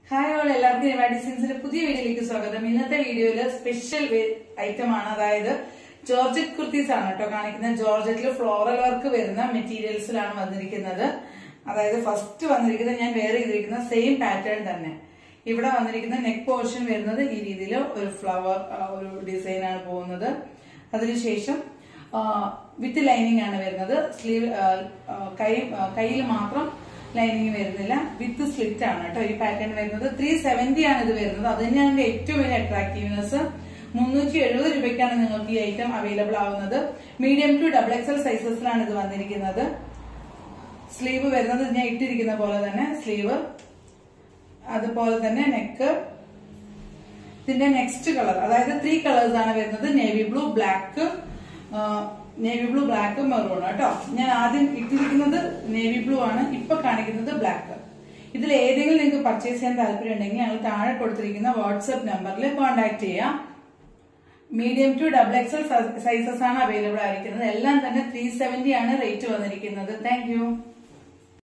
hi all എല്ലാവർക്കും നിവ ഡിസൈൻസിന്റെ പുതിയ വീഡിയോയിലേക്ക് സ്വാഗതം ഇന്നത്തെ വീഡിയോയില് സ്പെഷ്യൽ ഐറ്റം ആണ് അതായത് ജോർജറ്റ് കുർത്തീസ് ആണ് കേട്ടോ കാണിക്കുന്നത് ജോർജറ്റിൽ ഫ്ലോറൽ വർക്ക് വരുന്ന മെറ്റീരിയൽസിലാണ് വന്നിരിക്കുന്നത് അതായത് ഫസ്റ്റ് വന്നിരിക്കുന്നത് ഞാൻ വേറെ ചെയ്തിരിക്കുന്ന സെയിം പാറ്റേൺ തന്നെ ഇവിടെ വന്നിരിക്കുന്ന നെക്ക് പോർഷൻ വരുന്നത് ഈ രീതിയിൽ ഒരു ഫ്ലവർ ഒരു ഡിസൈൻ ആണ് പോകുന്നത് അതിനുശേഷം വിത്ത് ലൈനിങ് ആണ് വരുന്നത് സ്ലീവ് കൈ കയ്യിൽ മാത്രം ലൈനിങ് വരുന്നില്ല വിത്ത് സ്ലിറ്റ് ആണ് കേട്ടോ ഈ പാറ്റേൺ വരുന്നത് ത്രീ സെവന്റി ആണ് ഇത് വരുന്നത് അത് തന്നെയാണ് ഇതിന്റെ ഏറ്റവും വലിയ അട്രാക്റ്റീവ്നെസ് മുന്നൂറ്റി എഴുപത് രൂപയ്ക്കാണ് നിങ്ങൾക്ക് ഈ ഐറ്റം അവൈലബിൾ ആവുന്നത് മീഡിയം ടു ഡബിൾ എക്സൽ സൈസസിലാണ് ഇത് വന്നിരിക്കുന്നത് സ്ലീവ് വരുന്നത് ഞാൻ ഇട്ടിരിക്കുന്ന പോലെ തന്നെ സ്ലീവ് അതുപോലെ തന്നെ നെക്ക് ഇതിന്റെ നെക്സ്റ്റ് കളർ അതായത് ത്രീ കളേഴ്സ് ആണ് വരുന്നത് navy blue black navy blue black maroon കേട്ടോ ഞാൻ ആദ്യം ഇട്ടിരിക്കുന്നത് നേവി ബ്ലൂ ആണ് ഇപ്പൊ കാണിക്കുന്നത് ബ്ലാക്ക് ഇതിൽ ഏതെങ്കിലും നിങ്ങൾക്ക് പർച്ചേസ് ചെയ്യാൻ താല്പര്യം ഉണ്ടെങ്കിൽ ഞങ്ങൾ താഴെ കൊടുത്തിരിക്കുന്ന വാട്സ്ആപ്പ് നമ്പറിൽ കോൺടാക്ട് ചെയ്യാം medium to double XL sizes ആണ് അവൈലബിൾ ആയിരിക്കുന്നത് എല്ലാം തന്നെ ത്രീ സെവന്റി ആണ് റേറ്റ് വന്നിരിക്കുന്നത് താങ്ക്